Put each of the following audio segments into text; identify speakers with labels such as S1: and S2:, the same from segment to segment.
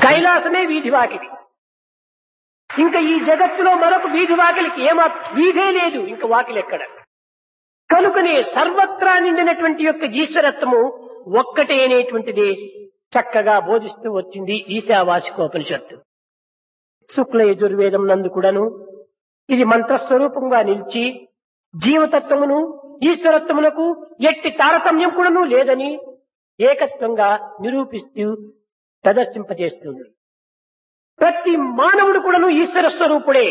S1: కైలాసమే వీధి వాకిలి ఇంకా ఈ జగత్తులో మరొక వీధి వాకిలికి ఏమా వీధే లేదు ఇంకా వాకిలి ఎక్కడ కనుకనే సర్వత్రా నిండినటువంటి యొక్క ఈశ్వరత్వము ఒక్కటే అనేటువంటిది చక్కగా బోధిస్తూ వచ్చింది ఈశావాసికోపనిషత్తు శుక్ల యజుర్వేదం నందు కూడాను ఇది మంత్రస్వరూపంగా నిలిచి జీవతత్వమును ఈశ్వరత్వమునకు ఎట్టి తారతమ్యం కూడాను లేదని ఏకత్వంగా నిరూపిస్తూ ప్రదర్శింపజేస్తుంది ప్రతి మానవుడు కూడాను ఈశ్వర స్వరూపుడే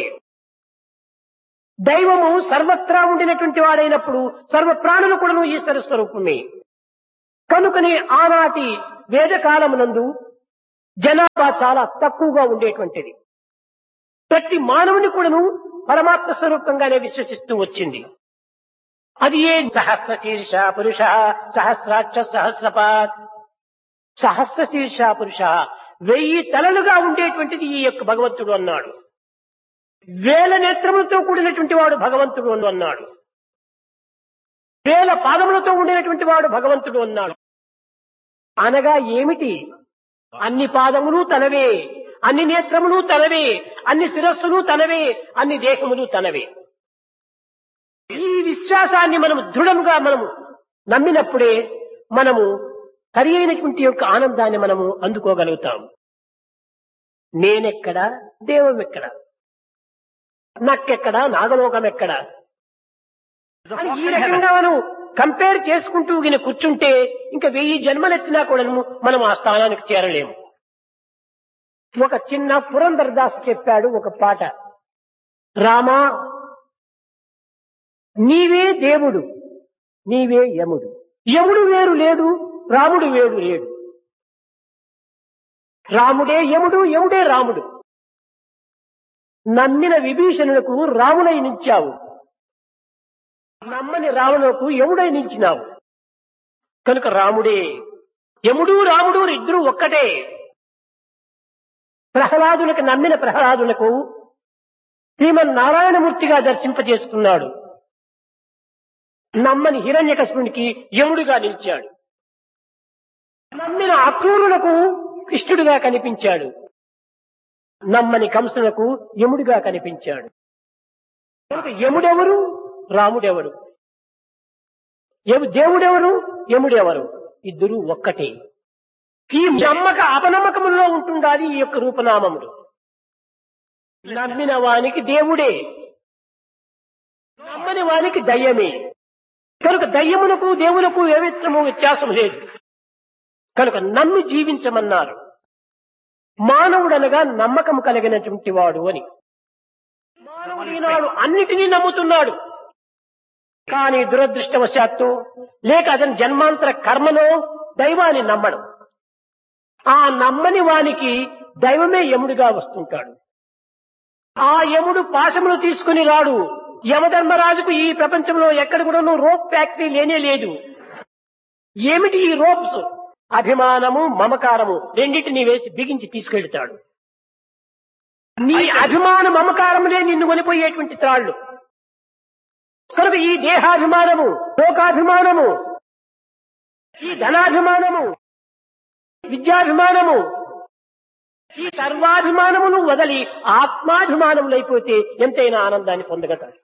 S1: దైవము సర్వత్రా ఉండినటువంటి వాడైనప్పుడు సర్వ ప్రాణులు కూడాను ఈశ్వర స్వరూపమే కనుకనే ఆనాటి వేదకాలమునందు జనాభా చాలా తక్కువగా ఉండేటువంటిది ప్రతి మానవుని కూడాను పరమాత్మ స్వరూపంగానే విశ్వసిస్తూ వచ్చింది అది ఏ సహస్ర శీర్ష పురుష సహస్రాక్ష సహస్రపాత్ సహస్ర శీర్ష పురుష వెయ్యి తలలుగా ఉండేటువంటిది ఈ యొక్క భగవంతుడు అన్నాడు వేల నేత్రములతో కూడినటువంటి వాడు భగవంతుడు అని అన్నాడు వేల పాదములతో ఉండినటువంటి వాడు భగవంతుడు అన్నాడు అనగా ఏమిటి అన్ని పాదములు తనవే అన్ని నేత్రములు తనవే అన్ని శిరస్సులు తనవే అన్ని దేహములు తనవే ఈ విశ్వాసాన్ని మనము దృఢంగా మనము నమ్మినప్పుడే మనము సరి అయినటువంటి యొక్క ఆనందాన్ని మనము అందుకోగలుగుతాం నేనెక్కడ దేవం ఎక్కడ నక్కెక్కడ నాగలోకం ఎక్కడ అని ఈ రకంగా మనం కంపేర్ చేసుకుంటూ గిన కూర్చుంటే ఇంకా వెయ్యి జన్మలెత్తినా కూడా మనం ఆ స్థానానికి చేరలేము ఒక చిన్న పురంధర్ దాస్ చెప్పాడు ఒక పాట రామా నీవే దేవుడు నీవే యముడు యముడు వేరు లేడు రాముడు వేరు లేడు రాముడే యముడు యముడే రాముడు నమ్మిన విభీషణులకు రాముడై నిలిచావు నమ్మని రావణులకు యముడై నిలిచినావు కనుక రాముడే యముడు రాముడు ఇద్దరు ఒక్కటే ప్రహ్లాదులకు నమ్మిన ప్రహ్లాదులకు శ్రీమన్నారాయణమూర్తిగా దర్శింపజేసుకున్నాడు నమ్మని హిరణ్యకశిపునికి యముడిగా నిలిచాడు నమ్మిన అక్రూరులకు కృష్ణుడిగా కనిపించాడు నమ్మని కంసులకు యముడిగా కనిపించాడు కనుక యముడెవరు రాముడెవరు యము- దేవుడెవరు యముడెవరు ఇద్దరు ఒక్కటే ఈ నమ్మక అపనమ్మకములో ఉంటుండాలి ఈ యొక్క రూపనామములు నమ్మిన వానికి దేవుడే నమ్మని వానికి దయ్యమే కనుక దయ్యమునకు దేవులకు ఏమిత్రము వ్యత్యాసం లేదు కనుక నమ్మి జీవించమన్నారు మానవుడనగా నమ్మకం కలిగినటువంటి వాడు అని మానవుడు ఈనాడు అన్నిటినీ నమ్ముతున్నాడు కానీ దురదృష్టవశాత్తు లేక అతని జన్మాంతర కర్మలో దైవాన్ని నమ్మడం ఆ నమ్మని వానికి దైవమే యముడిగా వస్తుంటాడు ఆ యముడు పాశములు తీసుకుని రాడు యమధర్మరాజుకు ఈ ప్రపంచంలో ఎక్కడ కూడా రోప్ ఫ్యాక్టరీ లేనే లేదు ఏమిటి ఈ రోప్స్ అభిమానము మమకారము రెండింటిని వేసి బిగించి తీసుకెళ్తాడు నీ అభిమాన మమకారములే నిన్ను కొనిపోయేటువంటి త్రాళ్ళు కనుక ఈ దేహాభిమానము లోకాభిమానము ఈ ధనాభిమానము విద్యాభిమానము ఈ సర్వాభిమానమును వదలి ఆత్మాభిమానములైపోతే ఎంతైనా ఆనందాన్ని పొందగలరు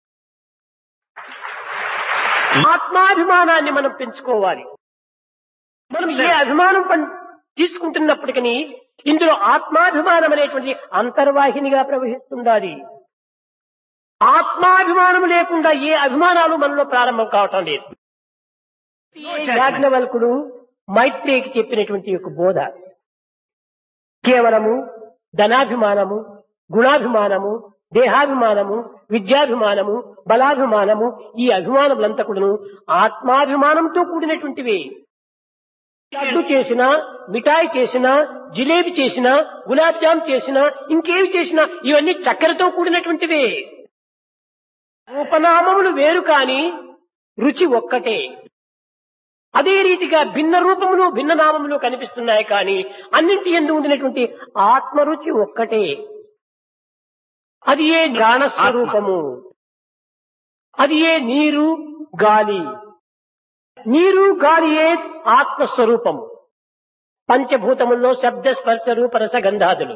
S1: ఆత్మాభిమానాన్ని మనం పెంచుకోవాలి మనం ఏ అభిమానం పం- తీసుకుంటున్నప్పటికీ ఇందులో ఆత్మాభిమానం అనేటువంటి అంతర్వాహినిగా ప్రవహిస్తుండాలి ఆత్మాభిమానం లేకుండా ఏ అభిమానాలు మనలో ప్రారంభం కావటం లేదు యాజ్ఞవల్కుడు మైత్రేయికి చెప్పినటువంటి యొక్క బోధ కేవలము ధనాభిమానము గుణాభిమానము దేహాభిమానము విద్యాభిమానము బలాభిమానము ఈ అభిమానములంతా కూడాను ఆత్మాభిమానంతో కూడినటువంటివి లడ్డు చేసినా మిఠాయి చేసినా జిలేబి చేసినా గులాబ్ జామ్ చేసినా ఇంకేవి చేసినా ఇవన్నీ చక్కెరతో కూడినటువంటివే ఉపనామములు వేరు కాని రుచి ఒక్కటే అదే రీతిగా భిన్న రూపములు భిన్న నామములు కనిపిస్తున్నాయి కానీ అన్నింటి ఎందు ఉండినటువంటి ఆత్మరుచి ఒక్కటే అది ఏ జ్ఞాన స్వరూపము అది ఏ నీరు గాలి నీరు గాలియే ఆత్మస్వరూపము పంచభూతముల్లో శబ్ద స్పర్శ రూప రస గంధాదులు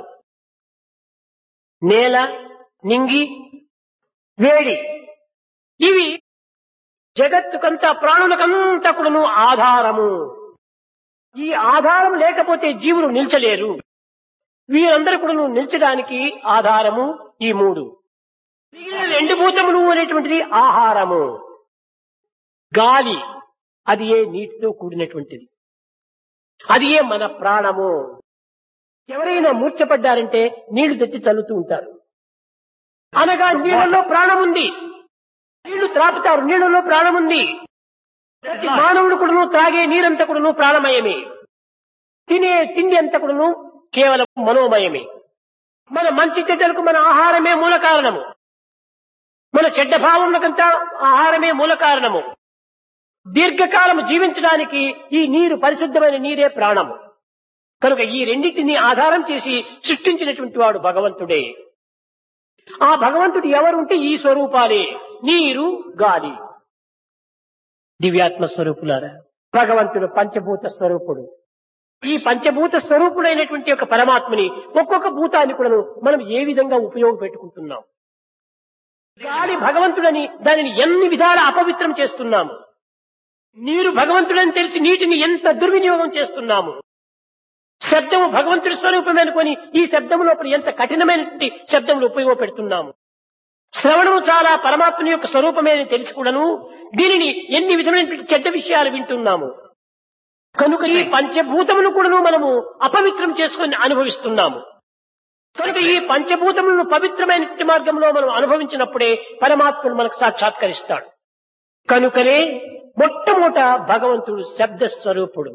S1: నేల నింగి వేడి ఇవి జగత్తుకంతా ప్రాణులకంతా కూడాను ఆధారము ఈ ఆధారం లేకపోతే జీవులు నిల్చలేరు వీరందరూ కూడా నిల్చడానికి ఆధారము ఈ మూడు మిగిలిన రెండు భూతములు అనేటువంటిది ఆహారము గాలి అది ఏ నీటితో కూడినటువంటిది అది ఏ మన ప్రాణము ఎవరైనా మూర్ఛపడ్డారంటే నీళ్లు తెచ్చి చల్లుతూ ఉంటారు అనగా నీళ్ళలో ప్రాణం ఉంది నీళ్లు త్రాపుతారు నీళ్ళలో ప్రాణం ఉంది ప్రతి మానవుడు కూడాను త్రాగే నీరంతా కూడాను ప్రాణమయమే తినే తిండి అంతా కూడాను కేవలం మనోమయమే మన మంచి చెడ్డలకు మన ఆహారమే మూల కారణము మన చెడ్డ భావములకంతా ఆహారమే మూల కారణము దీర్ఘకాలం జీవించడానికి ఈ నీరు పరిశుద్ధమైన నీరే ప్రాణము కనుక ఈ రెండింటిని ఆధారం చేసి సృష్టించినటువంటి వాడు భగవంతుడే ఆ భగవంతుడు ఎవరుంటే ఈ స్వరూపాలే నీరు గాలి దివ్యాత్మ స్వరూపులారా భగవంతుడు పంచభూత స్వరూపుడు ఈ పంచభూత స్వరూపుడైనటువంటి ఒక పరమాత్మని ఒక్కొక్క భూతాన్ని కూడా మనం ఏ విధంగా ఉపయోగపెట్టుకుంటున్నాం గాలి భగవంతుడని దానిని ఎన్ని విధాల అపవిత్రం చేస్తున్నాము నీరు భగవంతుడని తెలిసి నీటిని ఎంత దుర్వినియోగం చేస్తున్నాము శబ్దము భగవంతుడి స్వరూపమే అనుకొని ఈ శబ్దము లోపల ఎంత కఠినమైనటువంటి శబ్దములు ఉపయోగపెడుతున్నాము శ్రవణము చాలా పరమాత్మని యొక్క స్వరూపమే అని తెలిసి కూడాను దీనిని ఎన్ని విధమైనటువంటి చెడ్డ విషయాలు వింటున్నాము కనుక ఈ పంచభూతమును కూడాను మనము అపవిత్రం చేసుకొని అనుభవిస్తున్నాము కనుక ఈ పంచభూతములను పవిత్రమైన మార్గంలో మనం అనుభవించినప్పుడే పరమాత్ముడు మనకు సాక్షాత్కరిస్తాడు కనుకనే మొట్టమొదట భగవంతుడు శబ్ద స్వరూపుడు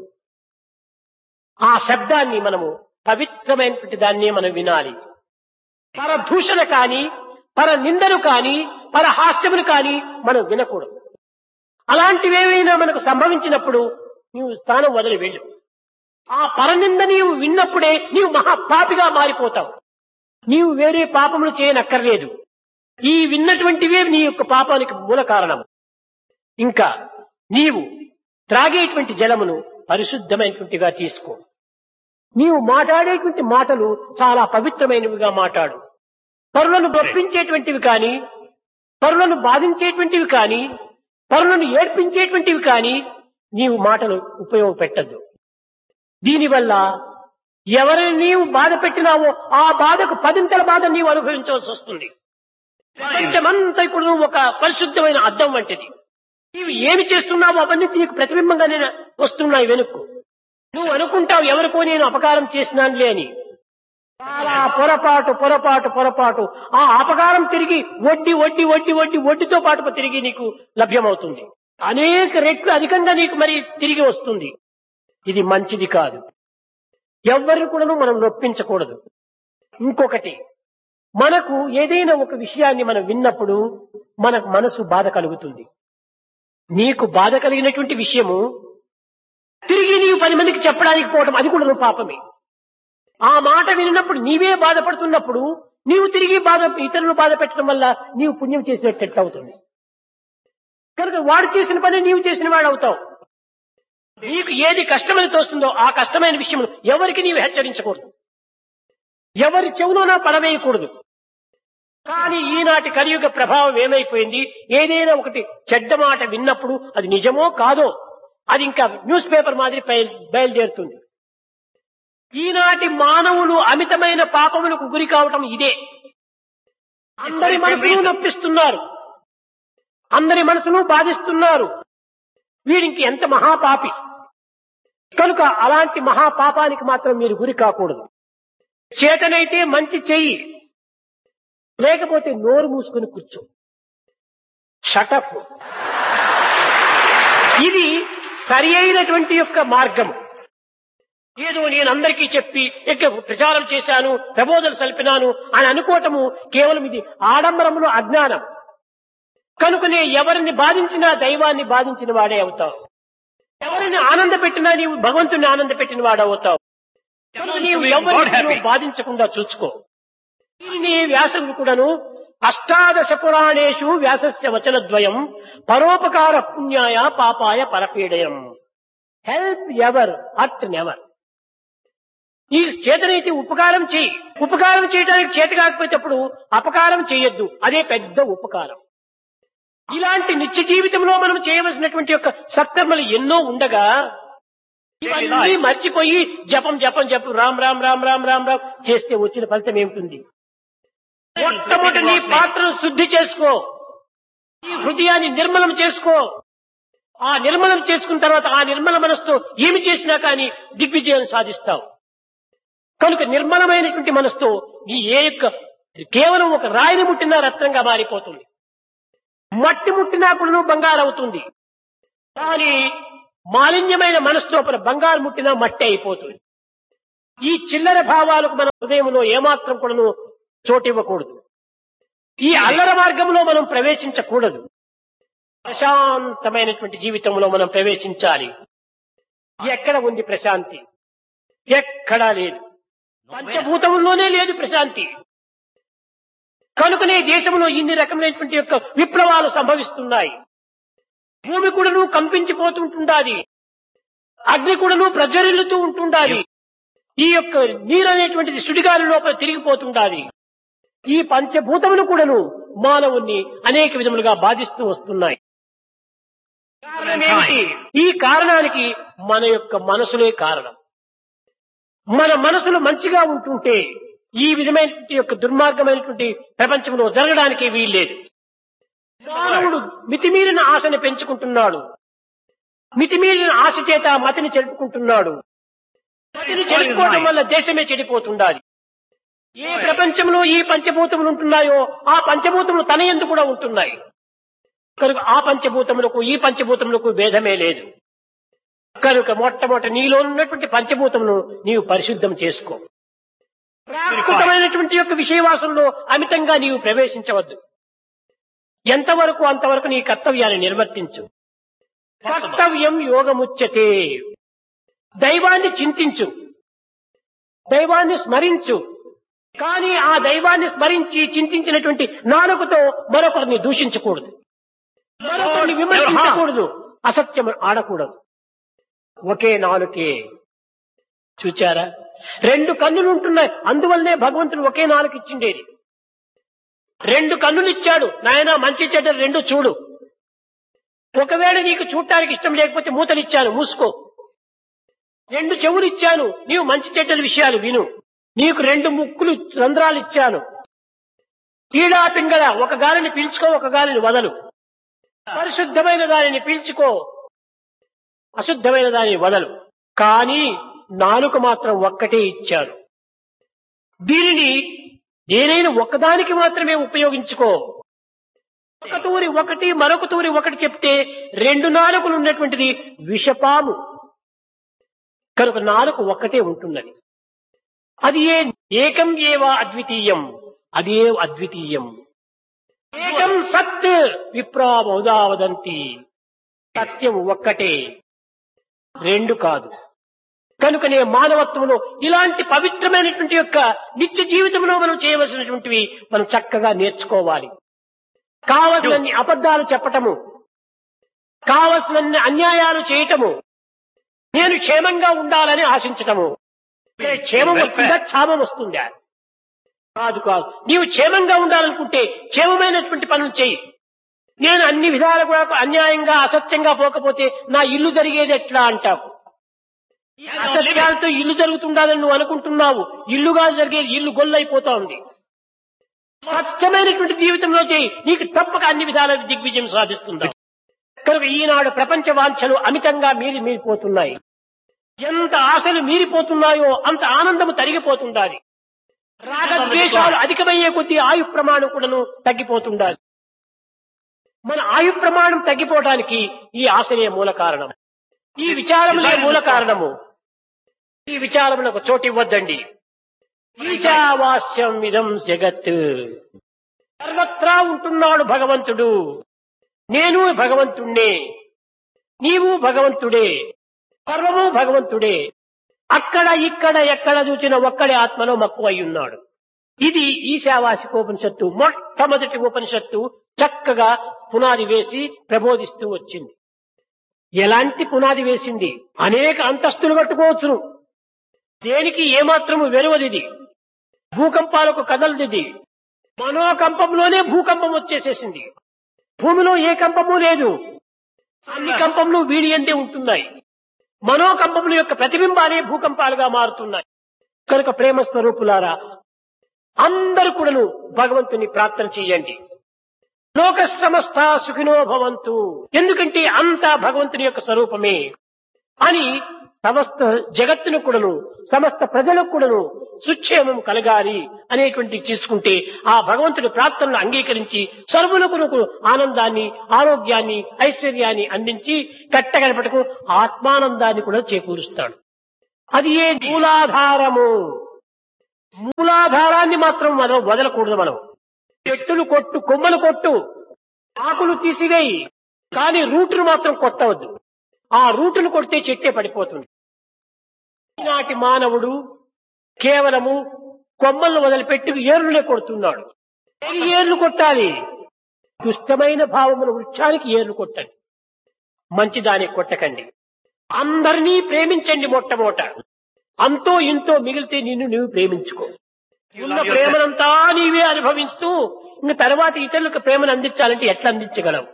S1: ఆ శబ్దాన్ని మనము పవిత్రమైనటువంటి దాన్ని మనం వినాలి పరదూషణ కాని పర నిందను కాని పర హాస్యములు కాని మనం వినకూడదు అలాంటివేవైనా మనకు సంభవించినప్పుడు నీవు స్థానం వదిలి వెళ్ళు ఆ పరనింద నీవు విన్నప్పుడే నీవు మహాపాపిగా మారిపోతావు నీవు వేరే పాపములు చేయనక్కర్లేదు ఈ విన్నటువంటివే నీ యొక్క పాపానికి మూల కారణం ఇంకా నీవు త్రాగేటువంటి జలమును పరిశుద్ధమైనటువంటిగా తీసుకో నీవు మాట్లాడేటువంటి మాటలు చాలా పవిత్రమైనవిగా మాట్లాడు పరులను గొప్పించేటువంటివి కాని పరులను బాధించేటువంటివి కాని పరులను ఏడ్పించేటువంటివి కాని నీవు మాటలు ఉపయోగపెట్టద్దు దీనివల్ల ఎవరిని నీవు బాధ పెట్టినావో ఆ బాధకు పదింతల బాధ నీవు అనుభవించవలసి వస్తుంది ప్రపంచమంతా ఇప్పుడు ఒక పరిశుద్ధమైన అద్దం వంటిది నీవు ఏమి చేస్తున్నావో అవన్నీ నీకు ప్రతిబింబంగా నేను వస్తున్నాయి వెనుక్కు నువ్వు అనుకుంటావు ఎవరికో నేను అపకారం చేసినానులే అని చాలా పొరపాటు పొరపాటు పొరపాటు ఆ అపకారం తిరిగి వడ్డీ వడ్డీ వడ్డీ వడ్డీ వడ్డీతో పాటు తిరిగి నీకు లభ్యమవుతుంది అనేక రెట్లు అధికంగా నీకు మరి తిరిగి వస్తుంది ఇది మంచిది కాదు ఎవరిని కూడా మనం నొప్పించకూడదు ఇంకొకటి మనకు ఏదైనా ఒక విషయాన్ని మనం విన్నప్పుడు మనకు మనసు బాధ కలుగుతుంది నీకు బాధ కలిగినటువంటి విషయము తిరిగి నీవు పది మందికి చెప్పడానికి పోవటం అది కూడా నువ్వు పాపమే ఆ మాట విన్నప్పుడు నీవే బాధపడుతున్నప్పుడు నీవు తిరిగి బాధ ఇతరులు బాధ పెట్టడం వల్ల నీవు పుణ్యం చేసినట్టు అవుతుంది కనుక వాడు చేసిన పని నీవు చేసిన వాడు అవుతావు నీకు ఏది కష్టమని తోస్తుందో ఆ కష్టమైన విషయం ఎవరికి నీవు హెచ్చరించకూడదు ఎవరి చెవులోనా పడవేయకూడదు కానీ ఈనాటి కలియుగ ప్రభావం ఏమైపోయింది ఏదైనా ఒకటి చెడ్డ మాట విన్నప్పుడు అది నిజమో కాదో అది ఇంకా న్యూస్ పేపర్ మాదిరి బయలుదేరుతుంది ఈనాటి మానవులు అమితమైన పాపములకు గురి కావటం ఇదే అందరి మనసును నొప్పిస్తున్నారు అందరి మనసును బాధిస్తున్నారు వీడింకి ఎంత మహాపాపి కనుక అలాంటి మహాపాపానికి మాత్రం మీరు గురి కాకూడదు చేతనైతే మంచి చెయ్యి లేకపోతే నోరు మూసుకుని కూర్చో షటప్ ఇది సరి అయినటువంటి యొక్క మార్గం ఏదో నేను అందరికీ చెప్పి ఇక ప్రచారం చేశాను ప్రబోధన సల్పినాను అని అనుకోవటము కేవలం ఇది ఆడంబరములో అజ్ఞానం కనుకనే ఎవరిని బాధించినా దైవాన్ని బాధించిన వాడే అవుతావు ఎవరిని ఆనంద పెట్టినా నీవు భగవంతుని ఆనంద పెట్టిన వాడవుతావు నీవు ఎవరిని బాధించకుండా చూసుకో దీనిని వ్యాసుడు కూడాను అష్టాదశ పురాణేషు వ్యాసస్య వచనద్వయం పరోపకార పుణ్యాయ పాపాయ పరపీడయం హెల్ప్ ఎవర్ అట్ నెవర్ నీకు చేతనైతే ఉపకారం చేయి ఉపకారం చేయడానికి చేత కాకపోతే అప్పుడు అపకారం చేయొద్దు అదే పెద్ద ఉపకారం ఇలాంటి నిత్య జీవితంలో మనం చేయవలసినటువంటి యొక్క సత్కర్మలు ఎన్నో ఉండగా ఇవన్నీ మర్చిపోయి జపం జపం జపం రామ్ రామ్ రామ్ రామ్ రామ్ రామ్ చేస్తే వచ్చిన ఫలితం ఏమిటి మొట్టమొదటి నీ పాత్రను శుద్ధి చేసుకో ఈ హృదయాన్ని నిర్మలం చేసుకో ఆ నిర్మలం చేసుకున్న తర్వాత ఆ నిర్మల మనసుతో ఏమి చేసినా కానీ దిగ్విజయం సాధిస్తావు కనుక నిర్మలమైనటువంటి మనసుతో ఈ ఏ యొక్క కేవలం ఒక రాయిని ముట్టినా రత్నంగా మారిపోతుంది మట్టి ముట్టినా కూడా బంగారు అవుతుంది కానీ మాలిన్యమైన మనసు లోపల బంగారు ముట్టినా మట్టి అయిపోతుంది ఈ చిల్లర భావాలకు మన హృదయంలో ఏమాత్రం కూడాను చోటివ్వకూడదు ఈ అల్లర మార్గంలో మనం ప్రవేశించకూడదు ప్రశాంతమైనటువంటి జీవితంలో మనం ప్రవేశించాలి ఎక్కడ ఉంది ప్రశాంతి ఎక్కడా లేదు పంచభూతముల్లోనే లేదు ప్రశాంతి కనుకనే దేశంలో ఇన్ని రకమైనటువంటి యొక్క విప్లవాలు సంభవిస్తున్నాయి భూమి కూడాను కంపించిపోతుంటుండాది అగ్ని కూడాను ప్రజ్వరిల్లుతూ ఉంటుండాది ఈ యొక్క నీరు అనేటువంటిది సుడిగాలి లోపల తిరిగిపోతుండాది ఈ పంచభూతములు కూడాను మానవుణ్ణి అనేక విధములుగా బాధిస్తూ వస్తున్నాయి కారణం ఏమిటి ఈ కారణానికి మన యొక్క మనసులే కారణం మన మనసులు మంచిగా ఉంటుంటే ఈ విధమైనటువంటి యొక్క దుర్మార్గమైనటువంటి ప్రపంచంలో జరగడానికి వీల్లేదు మానవుడు మితిమీరిన ఆశని పెంచుకుంటున్నాడు మితిమీరిన ఆశ చేత మతిని చెడుపుకుంటున్నాడు మతిని చెడిపోవడం వల్ల దేశమే చెడిపోతుండాలి ఏ ప్రపంచంలో ఈ పంచభూతములు ఉంటున్నాయో ఆ పంచభూతములు తన ఎందు కూడా ఉంటున్నాయి కనుక ఆ పంచభూతములకు ఈ పంచభూతములకు భేదమే లేదు కనుక మొట్టమొదటి నీలో ఉన్నటువంటి పంచభూతమును నీవు పరిశుద్ధం చేసుకో ప్రాకృతమైనటువంటి యొక్క విషయవాసంలో అమితంగా నీవు ప్రవేశించవద్దు ఎంతవరకు అంతవరకు నీ కర్తవ్యాన్ని నిర్వర్తించు కర్తవ్యం యోగముచ్యతే దైవాన్ని చింతించు దైవాన్ని స్మరించు కానీ ఆ దైవాన్ని స్మరించి చింతించినటువంటి నాలుకతో మరొకరిని దూషించకూడదు మరొకరిని విమర్శించకూడదు అసత్యం ఆడకూడదు ఒకే నాలుకే చూచారా రెండు కన్నులు ఉంటున్నాయి అందువల్లనే భగవంతుడు ఒకే నాలుగు ఇచ్చిండేది రెండు కన్నులు ఇచ్చాడు నాయన మంచి చెడ్డ రెండు చూడు ఒకవేళ నీకు చూడటానికి ఇష్టం లేకపోతే మూతలు ఇచ్చాను మూసుకో రెండు చెవులు ఇచ్చాను నీవు మంచి చెడ్డల విషయాలు విను నీకు రెండు ముక్కులు రంధ్రాలు ఇచ్చాను కీడా పింగళ ఒక గాలిని పీల్చుకో ఒక గాలిని వదలు పరిశుద్ధమైన దానిని పీల్చుకో అశుద్ధమైన దానిని వదలు కానీ నాలుక మాత్రం ఒక్కటే ఇచ్చాడు దీనిని దేనైనా ఒకదానికి మాత్రమే ఉపయోగించుకో ఒక తూరి ఒకటి మరొక తూరి ఒకటి చెప్తే రెండు నాలుకలు ఉన్నటువంటిది విషపాము కనుక నాలుక ఒక్కటే ఉంటున్నది అది ఏ ఏకం ఏవా అద్వితీయం అది ఏ అద్వితీయం ఏకం సత్ విప్రా బహుదా వదంతి సత్యం ఒక్కటే రెండు కాదు కనుకనే మానవత్వంలో ఇలాంటి పవిత్రమైనటువంటి యొక్క నిత్య జీవితంలో మనం చేయవలసినటువంటివి మనం చక్కగా నేర్చుకోవాలి కావలసినన్ని అబద్ధాలు చెప్పటము కావలసినన్ని అన్యాయాలు చేయటము నేను క్షేమంగా ఉండాలని ఆశించటము ఇక్కడ క్షేమం వస్తుందా క్షామం వస్తుందా కాదు కాదు నీవు క్షేమంగా ఉండాలనుకుంటే క్షేమమైనటువంటి పనులు చేయి నేను అన్ని విధాలు కూడా అన్యాయంగా అసత్యంగా పోకపోతే నా ఇల్లు జరిగేది ఎట్లా అంటావు అసత్యాలతో ఇల్లు జరుగుతుండాలని నువ్వు అనుకుంటున్నావు ఇల్లుగా జరిగేది ఇల్లు గొల్లైపోతా ఉంది సత్యమైనటువంటి జీవితంలో చేయి నీకు తప్పక అన్ని విధాల దిగ్విజయం సాధిస్తుందా కనుక ఈనాడు ప్రపంచ వాంఛలు అమితంగా మీరి మీరిపోతున్నాయి ఎంత ఆశలు మీరిపోతున్నాయో అంత ఆనందము తరిగిపోతుండాలి రాగద్వేషాలు అధికమయ్యే కొద్దీ ఆయు ప్రమాణం కూడాను తగ్గిపోతుండాలి మన ఆయు ప్రమాణం తగ్గిపోవడానికి ఈ ఆశలే మూల కారణం ఈ విచారములే మూల కారణము ఈ విచారములకు చోటివ్వద్దండి ఈశావాస్యం ఇదం జగత్ సర్వత్రా ఉంటున్నాడు భగవంతుడు నేను భగవంతుణ్ణే నీవు భగవంతుడే సర్వము భగవంతుడే అక్కడ ఇక్కడ ఎక్కడ చూసిన ఒక్కడే ఆత్మలో మక్కువై ఉన్నాడు ఇది ఈశావాసికోపనిషత్తు మొట్టమొదటి ఉపనిషత్తు చక్కగా పునాది వేసి ప్రబోధిస్తూ వచ్చింది ఎలాంటి పునాది వేసింది అనేక అంతస్తులు కట్టుకోవచ్చును దేనికి ఏమాత్రము వెలువదిది భూకంపాలకు కదలదిది మనోకంపంలోనే భూకంపం వచ్చేసేసింది భూమిలో ఏ కంపము లేదు అన్ని కంపములు వీడి అందే ఉంటున్నాయి మనోకంపముల యొక్క ప్రతిబింబాలే భూకంపాలుగా మారుతున్నాయి కనుక ప్రేమ స్వరూపులారా అందరూ కూడాను భగవంతుని ప్రార్థన చేయండి లోక సమస్త సుఖినో భవంతు ఎందుకంటే అంతా భగవంతుని యొక్క స్వరూపమే అని సమస్త జగత్తును కూడాను సమస్త ప్రజలకు కూడాను సుక్షేమం కలగాలి అనేటువంటి తీసుకుంటే ఆ భగవంతుడి ప్రార్థనలు అంగీకరించి సర్వులకు ఆనందాన్ని ఆరోగ్యాన్ని ఐశ్వర్యాన్ని అందించి కట్టగడపటకు ఆత్మానందాన్ని కూడా చేకూరుస్తాడు అది ఏ మూలాధారము మూలాధారాన్ని మాత్రం మనం వదలకూడదు మనం చెట్టులు కొట్టు కొమ్మలు కొట్టు ఆకులు తీసివేయి కానీ రూటును మాత్రం కొట్టవద్దు ఆ రూటును కొడితే చెట్టే పడిపోతుంది ఈనాటి మానవుడు కేవలము కొమ్మలను వదిలిపెట్టి ఏర్లునే కొడుతున్నాడు ఏది ఏర్లు కొట్టాలి దుష్టమైన భావముల వృక్షానికి ఏర్లు కొట్టండి మంచిదానికి కొట్టకండి అందరినీ ప్రేమించండి మొట్టమొదట అంతో ఇంతో మిగిలితే నిన్ను నీవు ప్రేమించుకో ఉన్న ప్రేమనంతా నీవే అనుభవిస్తూ ఇంక తర్వాత ఇతరులకు ప్రేమను అందించాలంటే ఎట్లా అందించగలవు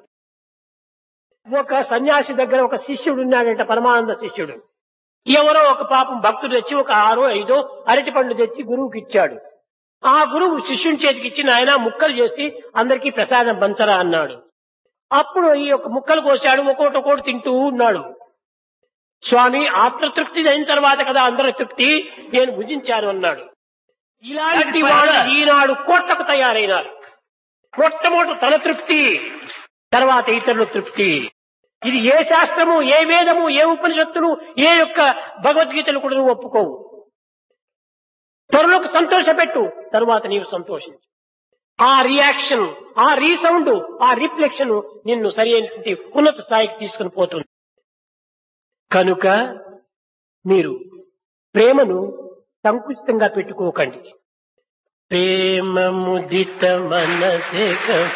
S1: ఒక సన్యాసి దగ్గర ఒక శిష్యుడు ఉన్నాడంట పరమానంద శిష్యుడు ఎవరో ఒక పాపం భక్తుడు తెచ్చి ఒక ఆరో ఐదో అరటి పండు తెచ్చి గురువుకి ఇచ్చాడు ఆ గురువు శిష్యుని చేతికి ఇచ్చి ఆయన ముక్కలు చేసి అందరికీ ప్రసాదం పంచరా అన్నాడు అప్పుడు ఈ యొక్క ముక్కలు కోసాడు ఒక్కోటి ఒక్కోటి తింటూ ఉన్నాడు స్వామి ఆత్మతృప్తి అయిన తర్వాత కదా అందరి తృప్తి నేను భుజించాను అన్నాడు ఇలాంటి వాడు ఈనాడు కోట్లకు తయారైనారు మొట్టమొదటి తన తృప్తి తర్వాత ఇతరుల తృప్తి ఇది ఏ శాస్త్రము ఏ వేదము ఏ ఉపనిషత్తులు ఏ యొక్క భగవద్గీతలు కూడా నువ్వు ఒప్పుకోవు త్వరలోకి సంతోషపెట్టు తరువాత నీవు సంతోషించు ఆ రియాక్షన్ ఆ రీసౌండ్ ఆ రిఫ్లెక్షన్ నిన్ను సరి అయినటువంటి ఉన్నత స్థాయికి తీసుకుని పోతుంది కనుక మీరు ప్రేమను సంకుచితంగా పెట్టుకోకండి ప్రేమ ముదిత మనసే